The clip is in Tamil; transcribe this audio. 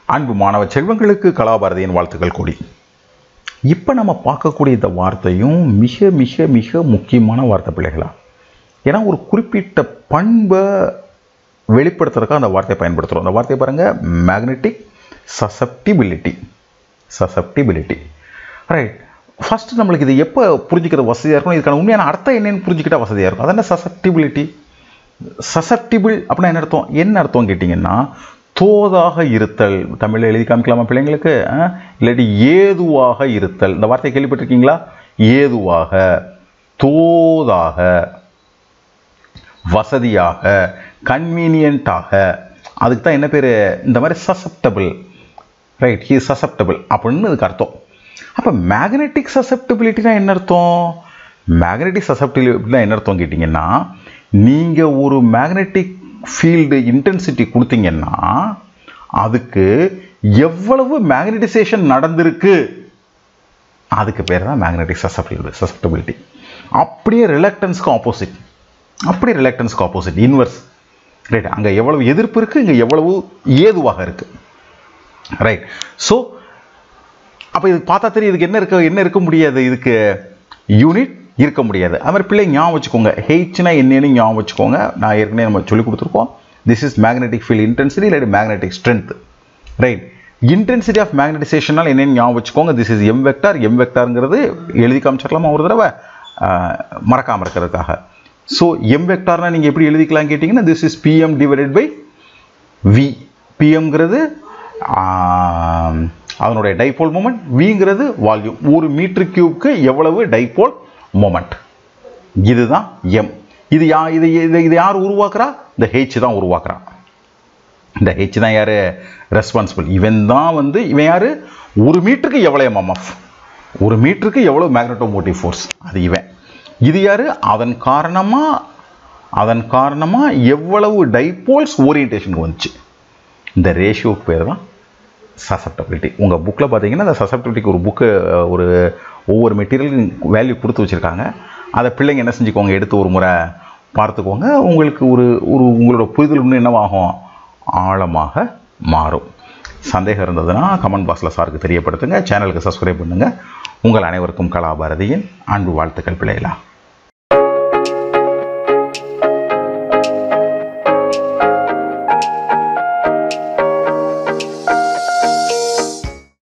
அன்பு மாணவ செல்வங்களுக்கு கலாபாரதியின் வாழ்த்துக்கள் கூடி இப்போ நம்ம பார்க்கக்கூடிய இந்த வார்த்தையும் மிக மிக மிக முக்கியமான வார்த்தை பிள்ளைகளா ஏன்னா ஒரு குறிப்பிட்ட பண்பை வெளிப்படுத்துறதுக்காக அந்த வார்த்தையை பயன்படுத்துகிறோம் அந்த வார்த்தையை பாருங்கள் magnetic susceptibility susceptibility right first நம்மளுக்கு இது எப்போ புரிஞ்சுக்கிறது வசதியாக இருக்கும் இதுக்கான உண்மையான அர்த்தம் என்னன்னு புரிஞ்சுக்கிட்டா வசதியாக இருக்கும் அது என்ன சசப்டிபிலிட்டி சசப்டிபிள் அப்படின்னா என்ன அர்த்தம் என்ன அர்த்தம் கேட்டிங்கன்னா தோதாக இருத்தல் தமிழில் எழுதி காமிக்கலாமா பிள்ளைங்களுக்கு ஆ? இல்லாட்டி ஏதுவாக இருத்தல் இந்த வார்த்தையை கேள்விப்பட்டிருக்கீங்களா ஏதுவாக தோதாக வசதியாக கன்வீனியண்ட்டாக அதுக்கு தான் என்ன பேர் இந்த மாதிரி சசப்டபிள் ரைட் ஹீ சசப்டபிள் அப்படின்னு இதுக்கு அர்த்தம் அப்போ மேக்னெட்டிக் சசப்டபிலிட்டினா என்ன அர்த்தம் மேக்னெட்டிக் சசப்டிபிலிட்டினா என்ன அர்த்தம் கேட்டிங்கன்னா நீங்கள் ஒரு மேக்னெட்டிக் ஃபீல்டு இன்டென்சிட்டி கொடுத்தீங்கன்னா அதுக்கு எவ்வளவு மேக்னட்டிசேஷன் நடந்திருக்கு அதுக்கு பேர் தான் மேக்னெட்டிக் சசப்டிபிலிட்டி சசப்டபிலிட்டி அப்படியே ரிலக்டன்ஸ்க்கு ஆப்போசிட் அப்படியே ரிலக்டன்ஸ்க்கு ஆப்போசிட் இன்வர்ஸ் ரைட் அங்கே எவ்வளவு எதிர்ப்பு இருக்குது இங்கே எவ்வளவு ஏதுவாக இருக்குது ரைட் ஸோ அப்போ இது பார்த்தா தெரியும் இதுக்கு என்ன இருக்க என்ன இருக்க முடியாது இதுக்கு யூனிட் இருக்க முடியாது அது மாதிரி பிள்ளை ஞாபகம் வச்சுக்கோங்க ஹெச்னா என்னன்னு ஞாபகம் வச்சுக்கோங்க நான் ஏற்கனவே நம்ம சொல்லி கொடுத்துருக்கோம் this is magnetic field intensity இல்லாட்டி magnetic strength right intensity of மேக்னடைசேஷனால் என்னன்னு ஞாபகம் வச்சுக்கோங்க this is M vector M வெக்டாருங்கிறது எழுதி காமிச்சிடலாமா ஒரு தடவை மறக்காமல் இருக்கிறதுக்காக ஸோ எம் வெக்டார்னா நீங்கள் எப்படி எழுதிக்கலாம் கேட்டிங்கன்னா this is P M divided by V பிஎம்ங்கிறது அதனுடைய டைபோல் மூமெண்ட் விங்கிறது வால்யூம் ஒரு மீட்டர் கியூப்க்கு எவ்வளவு டைபோல் மூமெண்ட் இதுதான் எம் இது யா இது இது இது யார் உருவாக்குறா இந்த ஹெச் தான் உருவாக்குறான் இந்த ஹெச் தான் யார் ரெஸ்பான்சிபிள் இவன் தான் வந்து இவன் யார் ஒரு மீட்டருக்கு எவ்வளோ எம்எம்எஃப் ஒரு மீட்டருக்கு எவ்வளோ மேக்னட்டோமோட்டிவ் ஃபோர்ஸ் அது இவன் இது யார் அதன் காரணமாக அதன் காரணமாக எவ்வளவு டைபோல்ஸ் ஓரியன்டேஷனுக்கு வந்துச்சு இந்த ரேஷியோக்கு பேர் தான் சசப்டபிலிட்டி உங்கள் புக்கில் பார்த்தீங்கன்னா இந்த சசப்டபிலிட்டிக்கு ஒரு புக்கு ஒரு ஒவ்வொரு மெட்டீரியலுக்கும் வேல்யூ கொடுத்து வச்சுருக்காங்க அதை பிள்ளைங்க என்ன செஞ்சுக்கோங்க எடுத்து ஒரு முறை பார்த்துக்கோங்க உங்களுக்கு ஒரு ஒரு உங்களோட புரிதல் இன்னும் என்னவாகும் ஆழமாக மாறும் சந்தேகம் இருந்ததுன்னா கமெண்ட் பாக்ஸில் சாருக்கு தெரியப்படுத்துங்க சேனலுக்கு சப்ஸ்கிரைப் பண்ணுங்கள் உங்கள் அனைவருக்கும் கலாபாரதியின் அன்பு வாழ்த்துக்கள் பிள்ளைகளா